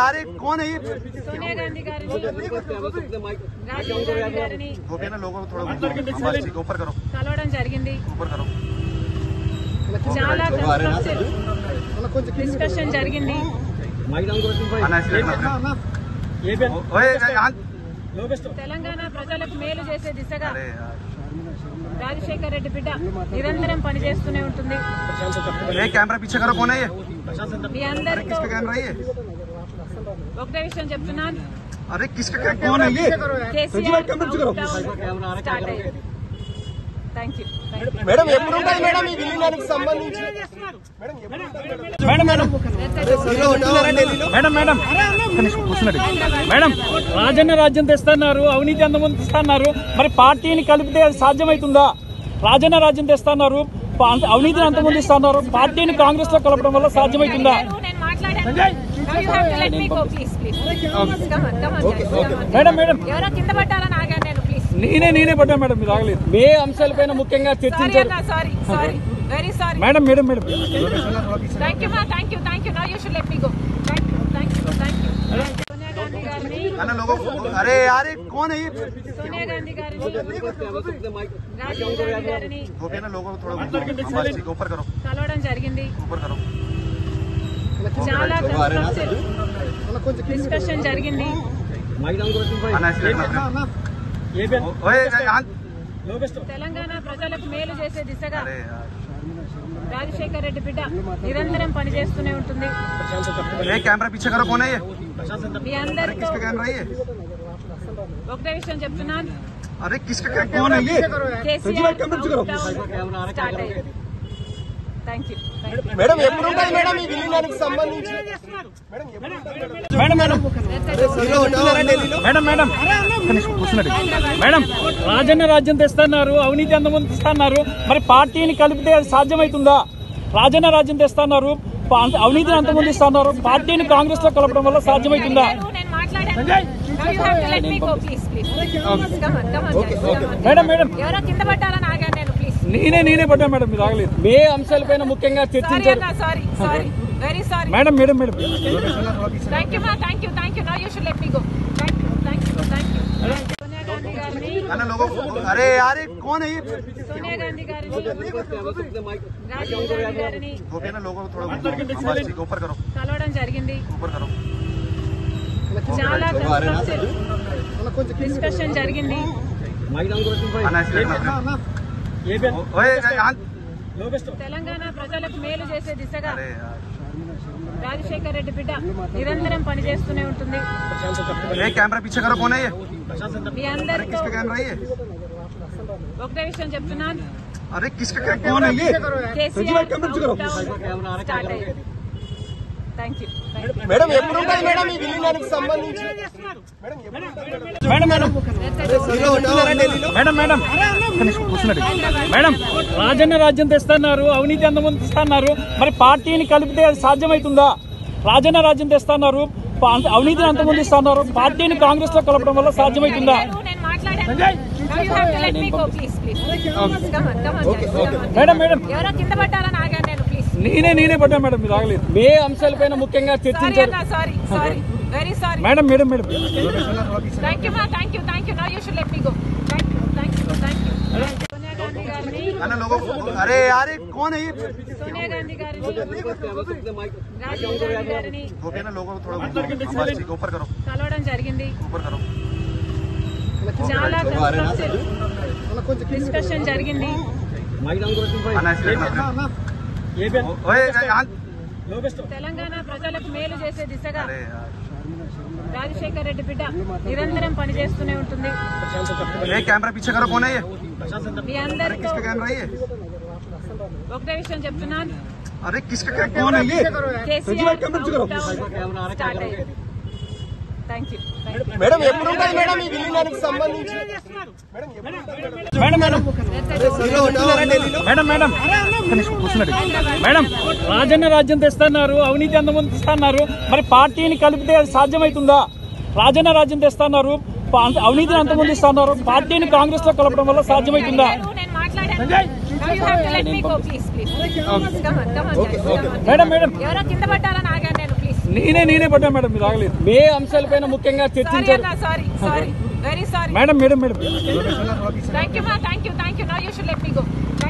यार ये कौन है ये సోనియా గాంధీ గారిని రాజీవ్ గాంధీ గారిని हो गया ना लोगों को थोड़ा आवाज ठीक है, ऊपर करो కలవడం జరిగింది ऊपर करो చాలా డిస్కషన్ జరిగింది आना ऐसे रखना अपने। ओए यहाँ- తెలంగాణ ప్రజలకు మేలు చేసే దిశగా अरे यार రాజశేఖర్ రెడ్డి బిడ్డ నిరంతరం పనిచేస్తూనే ఉంటుంది ये कैमरा पीछे करो कौन है ये మీ अरे అందరితో किसका कैमरा है ये ఒకటే విషయం చెప్తున్నాను अरे किसका कै- कौन है ये కేసీఆర్ స్టార్ట్ అయ్యింది థ్యాంక్ యూ మేడం ఎప్పుడు ఉంటుంది మేడం ఈ విలీనానికి సంబంధించి మేడం మేడం ఢిల్లీలో ఉంటున్నారా ఢిల్లీలో మేడం మేడం కూర్చున్నది మేడం రాజన్న రాజ్యం తెస్తున్నారు అవినీతి అందమని తెస్తున్నారు మరి పార్టీని కలిపితే అది సాధ్యమవుతుందా రాజన్న రాజ్యం తెస్తున్నారు పా- అవినీతిని అంతమొందిస్తున్నారు పార్టీని కాంగ్రెస్ లో కలపడం వల్ల సాధ్యమవుతుందా నేను మాట్లాడాను Now you have to let me go, please, please. Come on, come on, guys, come on. Madam madam ఎవరో కింద పట్టాలని ఆగాను నేను ప్లీజ్ నేనే నేనే పడ్డా మేడం మీరు ఆగలేదు మే అంశాలపైన ముఖ్యంగా సారీ చర్చించారు అన్న sorry sorry very sorry madam madam madam thank you మా thank you thank you now you should let me go thank you thank you thank you Sonia Gandhi గారిని आना लोगों को अरे यार ये कौन है ये సోనియా గాంధీ గారిని రాజీవ్ గాంధీ గారిని हो गया ना लोगों को थोड़ा आवाज ठीक है, ऊपर करो కలవడం జరిగింది ऊपर करो చాలా డిస్కషన్ జరిగింది आना ऐसे रखना अपने। ओए यहाँ- తెలంగాణ ప్రజలకు మేలు చేసే దిశగా अरे यार రాజశేఖర్ రెడ్డి బిడ్డ నిరంతరం పనిచేస్తూనే ఉంటుంది ये कैमरा पीछे करो कौन है ये మీ अरे అందరితో किसका कैमरा है ये ఒకటే విషయం చెప్తున్నాను अरे किसका कै- कौन है ये కేసీఆర్ స్టార్ట్ అయ్యింది థ్యాంక్ యూ మేడం ఎప్పుడు ఉంటుంది మేడం ఈ విలీనానికి సంబంధించి మేడం మేడం ఢిల్లీలో ఉంటున్నారా ఢిల్లీలో మేడం మేడం కూర్చున్నది మేడం రాజన్న రాజ్యం తెస్తున్నారు అవినీతి అందమని తెస్తున్నారు మరి పార్టీని కలిపితే అది సాధ్యమవుతుందా రాజన్న రాజ్యం తెస్తున్నారు పా- అవినీతిని అంతమొందిస్తున్నారు పార్టీని కాంగ్రెస్ లో కలపడం వల్ల సాధ్యమవుతుందా నేను మాట్లాడాను Now you have to let me go, please, please. Come on, come on, guys, come on. Madam madam ఎవరో కింద పట్టాలని ఆగాను నేను ప్లీజ్ నేనే నేనే పడ్డా మేడం మీరు ఆగలేదు మే అంశాలపైన ముఖ్యంగా సారీ చర్చించారు అన్న sorry sorry very sorry madam madam madam thank you మా thank you thank you now you should let me go thank you thank you thank you Sonia Gandhi గారిని आना लोगों को अरे यार ये कौन है ये సోనియా గాంధీ గారిని రాజీవ్ గాంధీ గారిని हो गया ना लोगों को थोड़ा आवाज ठीक है, ऊपर करो కలవడం జరిగింది ऊपर करो చాలా డిస్కషన్ జరిగింది आना ऐसे रखना अपने। ओए यहाँ- తెలంగాణ ప్రజలకు మేలు చేసే దిశగా अरे यार రాజశేఖర్ రెడ్డి బిడ్డ నిరంతరం పనిచేస్తూనే ఉంటుంది ये कैमरा पीछे करो कौन है ये మీ अरे అందరితో किसका कैमरा है ये ఒకటే విషయం చెప్తున్నాను अरे किसका कै- कौन है ये కేసీఆర్ స్టార్ట్ అయ్యింది థ్యాంక్ యూ మేడం ఎప్పుడు ఉంటుంది మేడం ఈ విలీనానికి సంబంధించి మేడం మేడం ఢిల్లీలో ఉంటున్నారా ఢిల్లీలో మేడం మేడం కూర్చున్నది మేడం రాజన్న రాజ్యం తెస్తున్నారు అవినీతి అందమని తెస్తున్నారు మరి పార్టీని కలిపితే అది సాధ్యమవుతుందా రాజన్న రాజ్యం తెస్తున్నారు పా- అవినీతిని అంతమొందిస్తున్నారు పార్టీని కాంగ్రెస్ లో కలపడం వల్ల సాధ్యమవుతుందా నేను మాట్లాడాను Now you have to let me go, please, please. Come on, come on, guys, come on. Madam madam ఎవరో కింద పట్టాలని ఆగాను నేను ప్లీజ్ నేనే నేనే పడ్డా మేడం మీరు ఆగలేదు మే అంశాలపైన ముఖ్యంగా సారీ చర్చించారు అన్న sorry sorry very sorry madam madam madam thank you మా thank you thank you now you should let me go thank you thank you thank you Sonia Gandhi గారిని आना लोगों को अरे यार ये कौन है ये సోనియా గాంధీ గారిని రాజీవ్ గాంధీ గారిని हो गया ना लोगों को थोड़ा आवाज ठीक है, ऊपर करो కలవడం జరిగింది ऊपर करो చాలా డిస్కషన్ జరిగింది आना ऐसे रखना अपने। ओए यहाँ- తెలంగాణ ప్రజలకు మేలు చేసే దిశగా अरे यार రాజశేఖర్ రెడ్డి బిడ్డ నిరంతరం పనిచేస్తూనే ఉంటుంది ये कैमरा पीछे करो कौन है ये మీ अरे అందరితో किसका कैमरा है ये ఒకటే విషయం చెప్తున్నాను अरे किसका कै- कौन है ये కేసీఆర్ స్టార్ట్ అయ్యింది థ్యాంక్ యూ మేడం ఎప్పుడు ఉంటుంది మేడం ఈ విలీనానికి సంబంధించి మేడం మేడం ఢిల్లీలో ఉంటున్నారా ఢిల్లీలో మేడం మేడం కూర్చున్నది మేడం రాజన్న రాజ్యం తెస్తున్నారు అవినీతి అందమని తెస్తున్నారు మరి పార్టీని కలిపితే అది సాధ్యమవుతుందా రాజన్న రాజ్యం తెస్తున్నారు పా- అవినీతిని అంతమొందిస్తున్నారు పార్టీని కాంగ్రెస్ లో కలపడం వల్ల సాధ్యమవుతుందా నేను మాట్లాడాను Now you have to let me go, please, please. Come on, come on, guys, come on. Madam madam ఎవరో కింద పట్టాలని ఆగాను నేను ప్లీజ్ నేనే నేనే పడ్డా మేడం మీరు ఆగలేదు మే అంశాలపైన ముఖ్యంగా సారీ చర్చించారు అన్న sorry sorry very sorry madam madam madam thank you మా thank you thank you now you should let me go